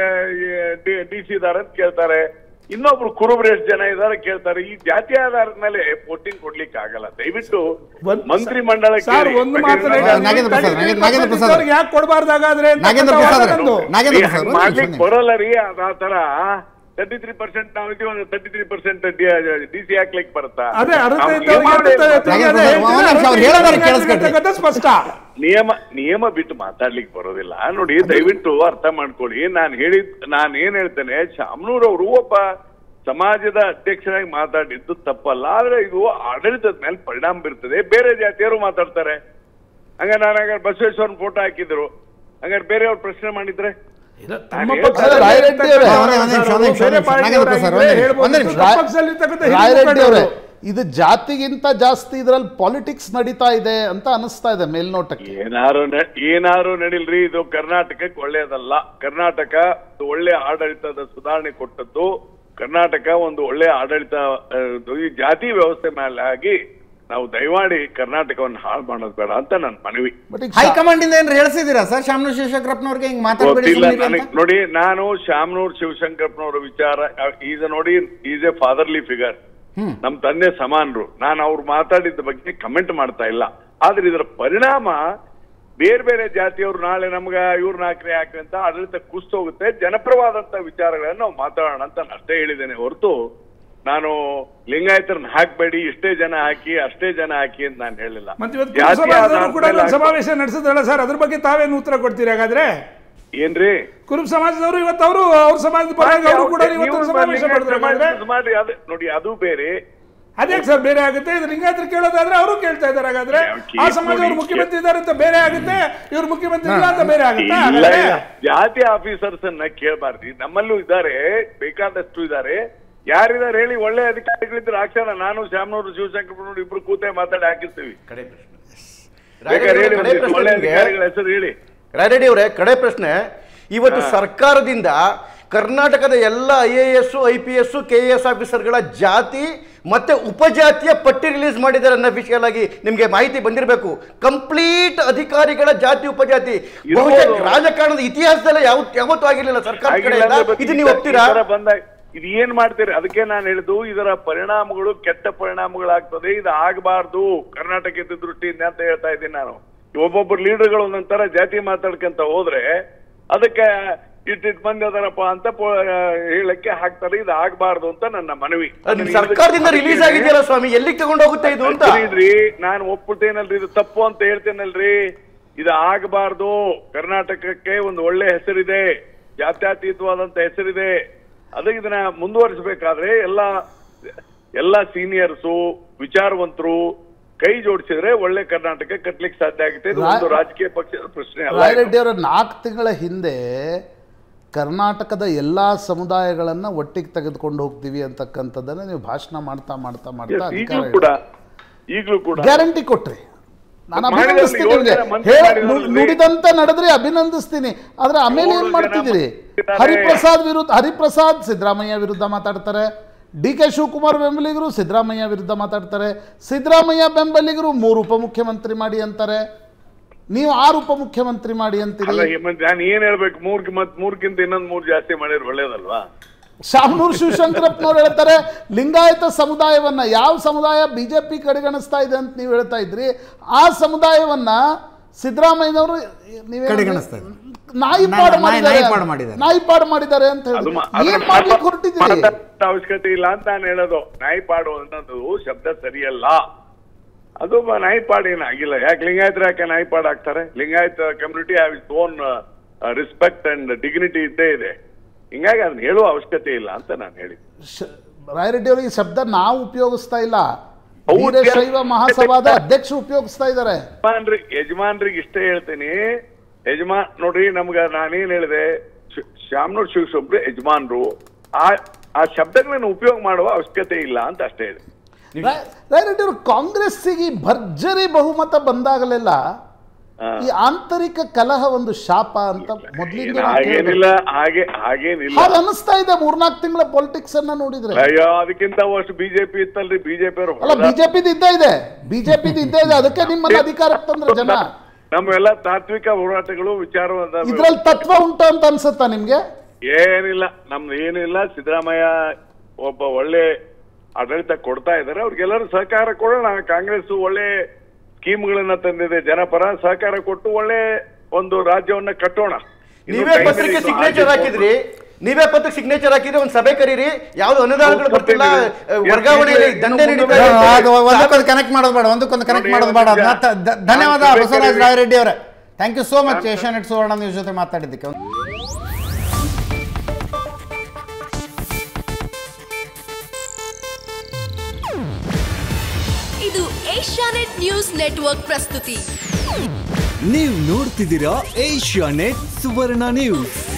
ಡಿ ಸಿ ಇದಾರೆ ಅಂತ ಕೇಳ್ತಾರೆ ಇನ್ನೊಬ್ರು ಕುರುಬರು ಎಷ್ಟು ಜನ ಇದಾರೆ ಕೇಳ್ತಾರೆ ಈ ಜಾತಿ ಆಧಾರದ ಮೇಲೆ ವೋಟಿಂಗ್ ಕೊಡ್ಲಿಕ್ಕೆ ಆಗಲ್ಲ ದಯವಿಟ್ಟು ಒಂದ್- ಮಂತ್ರಿ ಮಂಡಲ ಸರ್ ಒಂದು ಮಾತು ನಾಗೇಂದ್ರ ಪ್ರಸಾದ್, ನಾಗೇಂದ್ರ- ನಾಗೇಂದ್ರ ಪ್ರಸಾದ್. ಯಾಕೆ ಕೊಡಬಾರ್ದಾಗಾದ್ರೆ ನಾಗೇಂದ್ರ ಪ್ರಸಾದ್ ಅವರೇ, ನಾಗೇಂದ್ರ ಪ್ರಸಾದ್ ಒಂದ್ ನಿಮಿಷ, ಮಾಡ್ಲಿಕ್ಕೆ ಒಂದ್ ನಿಮಿಷ. ಬರೋಲ್ಲ ರೀ ಅದ್ ಆ ತರ ತರ್ಟಿ ತ್ರೀ ಪರ್ಸೆಂಟ್ ನಾವು ಇದೀವಿ ಒಂದು thirty three percent D C ಹಾಕ್ಲಿಕ್ಕೆ ಬರುತ್ತಾ ಅದೇ ಅರ್ಹತೆ ನಾವು ಇದ್ದವ್ರಿಗೆ ನಿಯಮ ಅಂತ ಇದೆ. ತಿರುಗಿ ಅದೇ ನಾಗೇಂದ್ರ ಪ್ರಸಾದ್, ಒಂದ್ ನಿಮಿಷ, ಅವ್ರು ಹೇಳೋದಾದ್ರೆ ಕೇಳಿಸ್ಕೊಳ್ರಿ. ಹೇಳ್ತಿರ್ತಕ್ಕಂಥ ಸ್ಪಷ್ಟ ನಿಯಮ ನಿಯಮ ಬಿಟ್ಟು ಮಾತಾಡ್ಲಿಕ್ಕೆ ಬರೋದಿಲ್ಲ ನೋಡಿ ದಯವಿಟ್ಟು ಅರ್ಥ ಮಾಡ್ಕೊಳ್ಳಿ ನಾನು ಹೇಳಿದ್ ನಾನು ಏನ್ ಹೇಳ್ತೇನೆ ಶಾಮನೂರ್ ಅವರು ಒಬ್ಬ ಸಮಾಜದ ಅಧ್ಯಕ್ಷರಾಗಿ ಮಾತಾಡಿದ್ದು ತಪ್ಪಲ್ಲ ಆದ್ರೆ ಇದು ಆಡಳಿತದ ಮೇಲೆ ಪರಿಣಾಮ ಬೀರ್ತದೆ ಬೇರೆ ಜಾತಿಯವರು ಮಾತಾಡ್ತಾರೆ ಹಂಗ ನಾನು ಹಾಗಾದ್ರೆ ಬಸವೇಶ್ವರನ್ ಫೋಟೋ ಹಾಕಿದ್ರು ಹಂಗಾರೆ ಬೇರೆಯವ್ರು ಪ್ರಶ್ನೆ ಮಾಡಿದ್ರೆ ತಮ್ಮ ನಾನು ಪಕ್ಷದಲ್ಲಿ ಹೇಳ್ತಾ ಇರೋದು ಇರ್ತಕ್ಕಂಥ ಒಂದೇ- ಒಂದೇ ನಿಮಿಷ, ಒಂದೇ ನಿಮಿಷ, ಬೇರೆ ಒಂದೇ ನಿಮಿಷ. ಪಾರ್ಟಿಯವರು ನಾಗೇಂದ್ರ ಪ್ರಸಾದ್, ಆಗಿದ್ರೆ ಒಂದೇ ಹೇಳ್ಬೋದು. ಒಂದೇ ನಿಮಿಷ. ತಮ್ಮ ಪಕ್ಷದಲ್ಲಿರ್ತಕ್ಕಂಥ ಹಿರಿಯ ರಾಯರೆಡ್ಡಿ ಅವರೇ ಮುಖಂಡರು. ಇದು ಜಾತಿಗಿಂತ ಜಾಸ್ತಿ ಇದ್ರಲ್ಲಿ ಪಾಲಿಟಿಕ್ಸ್ ನಡೀತಾ ಇದೆ ಅಂತ ಅನಿಸ್ತಾ ಇದೆ ಮೇಲ್ನೋಟಕ್ಕೆ ಏನಾರು ನ- ಏನಾರು ನಡಿಲ್ರಿ ಇದು ಕರ್ನಾಟಕಕ್ಕೆ ಒಳ್ಳೆಯದಲ್ಲ ಕರ್ನಾಟಕ ಒಂದು ಒಳ್ಳೆ ಆಡಳಿತದ ಸುಧಾರಣೆ ಕೊಟ್ಟದ್ದು ಕರ್ನಾಟಕ ಒಂದು ಒಳ್ಳೆ ಆಡಳಿತ ಆ, ಈ ಜಾತಿ ವ್ಯವಸ್ಥೆ ಮೇಲೆ ಆಗಿ ನಾವು ದಯಮಾಡಿ ಕರ್ನಾಟಕವನ್ನು ಹಾಳು ಮಾಡೋದು ಬೇಡ ಅಂತ ನನ್ನ ಮನವಿ ಬಟ್ ಈಗ ಹೈಕಮಾಂಡ್ ಇಂದ ಏನ್ ಹೇಳ್ಸಿದ್ದೀರಾ ಸರ್ ಶಾಮನೂರ್ ಶಿವಶಂಕರಪ್ಪನವ್ರಿಗೆ ಹಿಂಗ್ ಮಾತಾಡ್ಬೇಡಿ ಗೊತ್ತಿಲ್ಲ ಸುಮ್ನಿರಿ ನನಗೆ ಅಂತ? ನೋಡಿ ನಾನು ಶಾಮನೂರ್ ಶಿವಶಂಕರಪ್ಪನವರ ವಿಚಾರ ಈಗ ನೋಡಿ ಈಸ್ ಎ ಫಾದರ್ಲಿ ಫಿಗರ್ ನಮ್ ತಂದೆ ಸಮಾನರು ನಾನು ಅವ್ರು ಮಾತಾಡಿದ ಬಗ್ಗೆ ಕಮೆಂಟ್ ಮಾಡ್ತಾ ಇಲ್ಲ ಆದ್ರೆ ಇದರ ಪರಿಣಾಮ ಬೇರೆ ಬೇರೆ ಜಾತಿಯವರು ನಾಳೆ ನಮ್ಗ ಇವ್ರನ್ನ ಹಾಕ್ರಿ ಹಾಕ್ರಿ ಅಂತ ಆಡಳಿತ ಕುಸ್ತೋಗುತ್ತೆ ಜನಪರವಾದಂತ ವಿಚಾರಗಳನ್ನ ನಾವು ಮಾತಾಡೋಣ ಅಂತ ನಾನು ಅಷ್ಟೇ ಹೇಳಿದ್ದೇನೆ ಹೊರತು ನಾನು ಲಿಂಗಾಯತರನ್ನ ಹಾಕ್ಬೇಡಿ ಇಷ್ಟೇ ಜನ ಹಾಕಿ ಅಷ್ಟೇ ಜನ ಹಾಕಿ ಅಂತ ನಾನು ಹೇಳಿಲ್ಲ ಮತ್ತೆ ಇವತ್ತು ಜಾತಿ ಕುರುಬ ಸಮಾಜದವರು ಆಧಾರದ ಕೂಡ ಮೇಲೆ ಒಂದು ಸಮಾವೇಶ ನಡೆಸಿದ್ರಲ್ಲ ಸರ್ ಅದ್ರ ಬಗ್ಗೆ ತಾವೇನು ಉತ್ತರ ಕೊಡ್ತೀರಿ ಹಾಗಾದ್ರೆ ಏನ್ರಿ ಕುರುಬ ಸಮಾಜದವರು ಇವತ್ತು ಅವರು ಅವ್ರ ಸಮಾಜದ ಪರವಾಗಿ ಅವರು ಕೂಡ ಇವತ್ತು ನೀವು ಸಮಾವೇಶ ಲಿಂಗಾಯತ ಮಾಡಿದ್ರು ಹಾಗಾದ್ರೆ ಸಮಾಜ ಮಾಡಿ ಅದು ನೋಡಿ ಅದು ಬೇರೆ ಅದೇ ಸರ್ ಬೇರೆ ಆಗುತ್ತೆ ಇದು ಲಿಂಗಾಯತರು ಕೇಳೋದಾದ್ರೆ ಅವರು ಕೇಳ್ತಾ ಇದ್ದಾರೆ ಹಾಗಾದ್ರೆ ಆ ಸಮಾಜ ಅವರು ಮುಖ್ಯಮಂತ್ರಿ ಇದ್ದಾರೆ ಅಂತ ಬೇರೆ ಆಗುತ್ತೆ ಇವ್ರು ಮುಖ್ಯಮಂತ್ರಿ ಇಲ್ಲ ಅಂತ ಬೇರೆ ಆಗುತ್ತೆ ಇಲ್ಲ ಹಾಗಾದ್ರೆ ಇಲ್ಲ ಜಾತಿ ಆಫೀಸರ್ಸ್ ಅನ್ನ ಕೇಳಬಾರ್ದು ನಮ್ಮಲ್ಲೂ ಇದ್ದಾರೆ ಬೇಕಾದಷ್ಟು ಇದ್ದಾರೆ ಯಾರಿದ್ದಾರೆ ಹೇಳಿ ಒಳ್ಳೆ ಅಧಿಕಾರಿಗಳಿದ್ರೆ ಹಾಕ್ಸೋಣ ನಾನು ಶ್ಯಾಮನವರು ಶಿವಶಂಕರನವರು ಇಬ್ರು ಕೂತೆ ಮಾತಾಡಿ ಹಾಕಿರ್ತೀವಿ ಕಡೆ ಪ್ರಶ್ನೆ ಬೇಕಾದ್ರೆ ಹೇಳಿ ಕಡೆ ಒಂದಿಷ್ಟು ಪ್ರಶ್ನೆ ಒಳ್ಳೆ ನಿಮ್ಗೆ. ಅಧಿಕಾರಿಗಳ ಹೆಸರು ಹೇಳಿ ರಾಯರೆಡ್ಡಿ ಅವರೇ ಕಡೆ ಪ್ರಶ್ನೆ ಇವತ್ತು ಸರ್ಕಾರದಿಂದ ಕರ್ನಾಟಕದ ಎಲ್ಲ I A S I P S K A S ಆಫೀಸರ್ಗಳ ಜಾತಿ ಮತ್ತೆ ಉಪಜಾತಿಯ ಪಟ್ಟಿ ರಿಲೀಸ್ ಮಾಡಿದ್ದಾರೆ ಅನ್ಅಫಿಷಿಯಲ್ ಆಗಿ ನಿಮಗೆ ಮಾಹಿತಿ ಬಂದಿರಬೇಕು ಕಂಪ್ಲೀಟ್ ಅಧಿಕಾರಿಗಳ ಜಾತಿ ಉಪಜಾತಿ ಇರ್ಬೋದು. ಬಹುತೇಕ ರಾಜಕಾರಣದ ಇತಿಹಾಸದಲ್ಲೇ ಯಾವ ಯಾವತ್ತೂ ಆಗಿರಲಿಲ್ಲ ಸರ್ಕಾರ ಆಗಿಲ್ಲ ಕಡೆಯಿಂದ ಅಂದ್ರೆ ಮತ್ತೆ ಇದು ಈ ನೀವು ತರ- ಒಪ್ತೀರಾ ಈ ತರ ಬಂದಾಗ ಇದು ಏನ್ ಮಾಡ್ತೀರಿ ಅದಕ್ಕೆ ನಾನು ಹೇಳಿದ್ದು ಇದರ ಪರಿಣಾಮಗಳು ಕೆಟ್ಟ ಪರಿಣಾಮಗಳಾಗ್ತದೆ ಇದು ಆಗಬಾರ್ದು ಕರ್ನಾಟಕದ ದೃಷ್ಟಿಯಿಂದ ಅಂತ ಹೇಳ್ತಾ ಇದ್ದೀನಿ ನಾನು ಒಬ್ಬೊಬ್ಬರು ಲೀಡರ್ಗಳು ಒಂದೊಂದರ ಜಾತಿ ಮಾತಾಡ್ಕೊಂತ ಹೋದ್ರೆ ಅದಕ್ಕೆ ಇಟ್ಟಿಟ್ ಮಂದಿ ಅದರಪ್ಪ ಅಂತ ಪೊ- ಹೇಳಕ್ಕೆ ಹಾಕ್ತಾರೆ ಇದು ಆಗಬಾರ್ದು ಅಂತ ನನ್ನ ಮನವಿ ಅದು ನಿಮ್ ಸರ್ಕಾರದಿಂದ ರಿಲೀಸ್ ಆಗಿದೆಯಲ್ಲ ಸ್ವಾಮಿ ಎಲ್ಲಿಗೆ ತಗೊಂಡು ಹೋಗುತ್ತೆ ಇದು ಅಂತ ಇದ್ರಿ ನಾನು ಒಪ್ಪಿಡ್ತೇನಲ್ರಿ ಇದು ತಪ್ಪು ಅಂತ ಹೇಳ್ತೇನಲ್ರಿ ಇದು ಆಗಬಾರ್ದು ಕರ್ನಾಟಕಕ್ಕೆ ಒಂದು ಒಳ್ಳೆ ಹೆಸರಿದೆ ಜಾತ್ಯತೀತವಾದಂತ ಹೆಸರಿದೆ ಅದಕ್ಕೆ ಇದನ್ನ ಮುಂದುವರಿಸಬೇಕಾದ್ರೆ ಎಲ್ಲ ಎಲ್ಲ ಸೀನಿಯರ್ಸು ವಿಚಾರವಂತರು ಕೈ ಜೋಡಿಸಿದ್ರೆ ಒಳ್ಳೆ ಕರ್ನಾಟಕ ಕಟ್ಲಿಕ್ಕೆ ಸಾಧ್ಯ ಆಗುತ್ತೆ ಇದು ಒಂದು ರಾಜಕೀಯ ಪಕ್ಷದ ಪ್ರಶ್ನೆ ಅಲ್ಲ ಇದು. ರಾಯರೆಡ್ಡಿ ಅವರ ನಾಲ್ಕು ತಿಂಗಳ ಹಿಂದೆ ಕರ್ನಾಟಕದ ಎಲ್ಲ ಸಮುದಾಯಗಳನ್ನು ಒಟ್ಟಿಗೆ ತೆಗೆದುಕೊಂಡು ಹೋಗ್ತೀವಿ ಅಂತಕ್ಕಂಥದ್ದನ್ನು ನೀವು ಭಾಷಣ ಮಾಡ್ತಾ ಮಾಡ್ತಾ ಮಾಡ್ತಾ Yes, ಅಧಿಕಾರ ಈಗಲೂ ಕೂಡ ಈಗಲೂ ಕೂಡ ಗ್ಯಾರಂಟಿ ಕೊಟ್ರಿ ನಾನು ಮಾಡಿದ್ರಲ್ಲಿ ಅಭಿನಂದಿಸ್ತೀನಿ ಏಳು ನಿಮಗೆ ಜನ ಮಂತ್ರಿ ಹೇಳ ಮಾಡಿದ್ರಲ್ಲಿ ನುಡಿದಂತೆ ನಡೆದ್ರೆ ಅಭಿನಂದಿಸ್ತೀನಿ ಆದ್ರೆ ಆಮೇಲೆ ಏಳು ಏನ್ ಜನ ಮಾಡ್ತಿದ್ದೀರಿ ಮಂತ್ರಿಗಳಿದ್ದಾರೆ. ಹರಿಪ್ರಸಾದ್ ವಿರುದ್ಧ ಹರಿಪ್ರಸಾದ್ ಸಿದ್ದರಾಮಯ್ಯ ವಿರುದ್ಧ ಮಾತಾಡ್ತಾರೆ ಡಿ ಕೆ ಶಿವಕುಮಾರ್ ಬೆಂಬಲಿಗರು ಸಿದ್ದರಾಮಯ್ಯ ವಿರುದ್ಧ ಮಾತಾಡ್ತಾರೆ ಸಿದ್ದರಾಮಯ್ಯ ಬೆಂಬಲಿಗರು ಮೂರು ಉಪಮುಖ್ಯಮಂತ್ರಿ ಮಾಡಿ ಅಂತಾರೆ ನೀವು ಆರು ಉಪಮುಖ್ಯಮಂತ್ರಿ ಮಾಡಿ ಅಂತೀರಿ ಅಲ್ಲ ಹೇಮಂತ್ ನಾನು ಏನ್ ಹೇಳ್ಬೇಕು ಮೂರ್ ಮತ್ ಮೂರ್ಕಿಂತ ಇನ್ನೊಂದ್ ಮೂರ್ ಜಾಸ್ತಿ ಮಾಡಿದ್ರೆ ಒಳ್ಳೇದಲ್ವಾ ಶಾಮನೂರು ಶಿವಶಂಕರಪ್ಪನವ್ರು ಹೇಳ್ತಾರೆ ಲಿಂಗಾಯತ ಸಮುದಾಯವನ್ನ ಯಾವ ಸಮುದಾಯ ಬಿಜೆಪಿ ಕಡೆಗಣಿಸ್ತಾ ಇದೆ ಅಂತ ನೀವು ಹೇಳ್ತಾ ಇದ್ರಿ ಆ ಸಮುದಾಯವನ್ನ ಸಿದ್ದರಾಮಯ್ಯನವರು ನೀವೇ ಕಡೆಗಣಿಸ್ತಾ ಇದ್ದಾರೆ. ನಾಯಿಪಾಡು ನಾಯಿ- ಮಾಡಿದ್ದಾರೆ ನಾಯಿಪಾಡು ಮಾಡಿದ್ದಾರೆ. ನಾಯಿಪಾಡು ಮಾಡಿದ್ದಾರೆ ಅಂತ ಅದು ಹೇಳಿದ್ರು ಮ- ಅದನ್ನ ಏನ್ ಮಾಡ್ಲಿಕ್ಕೆ ಹೊರಟಿದ್ದೀರಿ ಮಾತಾಡೋ ಅವಶ್ಯಕತೆ ಇಲ್ಲ ಅಂತ ನಾನು ಹೇಳೋದು ನಾಯಿಪಾಡು ಅನ್ನೋದು ಶಬ್ದ ಸರಿಯಲ್ಲ ಅದು ಮ- ನಾಯಿಪಾಡು ಏನಾಗಿಲ್ಲ ಯಾಕೆ ಲಿಂಗಾಯತರ ಯಾಕೆ ನಾಯಿಪಾಡು ಆಗ್ತಾರೆ Lingayat community have is own respect and dignity ಇದ್ದೇ ಇದೆ ಹಿಂಗಾಗಿ ಅದನ್ನ ಹೇಳುವ ಅವಶ್ಯಕತೆ ಇಲ್ಲ ಅಂತ ನಾನು ಹೇಳಿದ್ದೆ ಶ- ರಾಯರೆಡ್ಡಿ ಅವರು ಈ ಶಬ್ದ ನಾವು ಉಪಯೋಗಿಸ್ತಾ ಇಲ್ಲ ಹೌದು. ವೀರಶೈವ ಮಹಾಸಭಾದ ಅಧ್ಯಕ್ಷರು ಉಪಯೋಗಿಸ್ತಾ ಇದ್ದಾರೆ ಯಜಮಾನ್ರಿಗೆ ಯಜಮಾನ್ರಿಗೆ ಇಷ್ಟೇ ಹೇಳ್ತೀನಿ ಯಜಮಾನ್ ನೋಡ್ರಿ ನಮ್ಗ ನಾನೇನ್ ಹೇಳಿದೆ ಶ್- ಶ್ಯಾಮನೂರ್ ಶಿವಶೊಬ್ರು ಯಜಮಾನ್ರು ಆ ಆ ಶಬ್ದಗಳನ್ನ ಉಪಯೋಗ ಮಾಡುವ ಅವಶ್ಯಕತೆ ಇಲ್ಲ ಅಂತ ಅಷ್ಟೇ ಹೇಳಿ ರಾಯ್- ರಾಯರೆಡ್ಡಿ ಅವರು ಕಾಂಗ್ರೆಸ್ಸಿಗೆ ಈ ಭರ್ಜರಿ ಬಹುಮತ ಬಂದಾಗಲೆಲ್ಲ ಈ ಆಂತರಿಕ ಕಲಹ ಒಂದು ಶಾಪ ಅಂತ ಮೊದಲಿಂದ ಹಾಗೇನಿಲ್ಲ ಹಾಗೆ ಹಾಗೇನಿಲ್ಲ ಹಾಗೆ ಅನಿಸ್ತಾ ಇದೆ ಮೂರ್ನಾಲ್ಕು ತಿಂಗಳ ಪೊಲಿಟಿಕ್ಸ್ ಅನ್ನ ನೋಡಿದ್ರೆ ಅಯ್ಯೋ ಅದಕ್ಕಿಂತ ಅಷ್ಟು ಬಿಜೆಪಿ ಇತ್ತಲ್ರಿ ಬಿಜೆಪಿ ಅಲ್ಲ ಬಿಜೆಪಿದು ಇದ್ದೇ ಇದೆ ಬಿಜೆಪಿದು ಇದ್ದೇ ಇದೆ ಅದಕ್ಕೆ ನಿಮ್ಮನ್ನ ಅಧಿಕಾರಕ್ಕೆ ತಂದ್ರೆ ಜನ ನಮ್ಮೆಲ್ಲ ತಾತ್ವಿಕ ಹೋರಾಟಗಳು ವಿಚಾರವಾದ ಇದ್ರಲ್ಲಿ ತತ್ವ ಉಂಟು ಅಂತ ಅನ್ಸುತ್ತಾ ನಿಮ್ಗೆ ಏನಿಲ್ಲ ನಮ್ದು ಏನಿಲ್ಲ ಸಿದ್ದರಾಮಯ್ಯ ಒಬ್ಬ ಒಳ್ಳೆ ಆಡಳಿತ ಕೊಡ್ತಾ ಇದ್ದಾರೆ ಅವ್ರಿಗೆಲ್ಲರೂ ಸಹಕಾರ ಕೊಡೋಣ ಕಾಂಗ್ರೆಸ್ ಒಳ್ಳೆ ಸ್ಕೀಮ್ಗಳನ್ನ ತಂದಿದೆ ಜನಪರ ಸಹಕಾರ ಕೊಟ್ಟು ಒಳ್ಳೆ ಒಂದು ರಾಜ್ಯವನ್ನ ಕಟ್ಟೋಣ ಇನ್ನು ನೀವೇ time ಪತ್ರಕ್ಕೆ ಇದೆ, ಸಿಗ್ನೇಚರ್ ಆಗಿರ್ಬೋದು. ಹಾಕಿದ್ರಿ ನೀವೇ ಪತ್ರಕ್ಕೆ ಸಿಗ್ನೇಚರ್ ಹಾಕಿದ್ರಿ ಒಂದ್ ಸಭೆ ಕರೀರಿ ಯಾವ್ದು ಅನುದಾನಗಳು ಹೌದು, ಬರ್ತಿಲ್ಲ ಕೊಡ್ತೀನಿ. ವರ್ಗಾವಣೆಯಲ್ಲಿ ಇನ್ನು ದಂಧೆ ಮುಂದೆ ನಡೀತಾ ಇದೆ. ಅದು ಒಂದಕ್ಕೊಂದು ಕನೆಕ್ಟ್ ಮಾಡೋದು ಬೇಡ ಒಂದಕ್ಕೊಂದು ಕನೆಕ್ಟ್ ನೋಡಿ, ಮಾಡೋದು ಬೇಡ ಒಂದು ಅದನ್ನ ತ- ದ- ಧನ್ಯವಾದ ನಾನು ಬಸವರಾಜ ಬೇಕಾದ್ರೆ- ರಾಯರೆಡ್ಡಿ ಅವರೇ thank you so much Asianet Suvarna news ಜೊತೆ ಮಾತಾಡಿದ್ದಕ್ಕೆ ಇದು ಏಷ್ಯಾನೆಟ್ ನ್ಯೂಸ್ ನೆಟ್ವರ್ಕ್ ಪ್ರಸ್ತುತಿ ನೀವು ನೋಡ್ತಿದ್ದೀರಾ ಏಷ್ಯಾ ನೆಟ್ ಸುವರ್ಣ ನ್ಯೂಸ್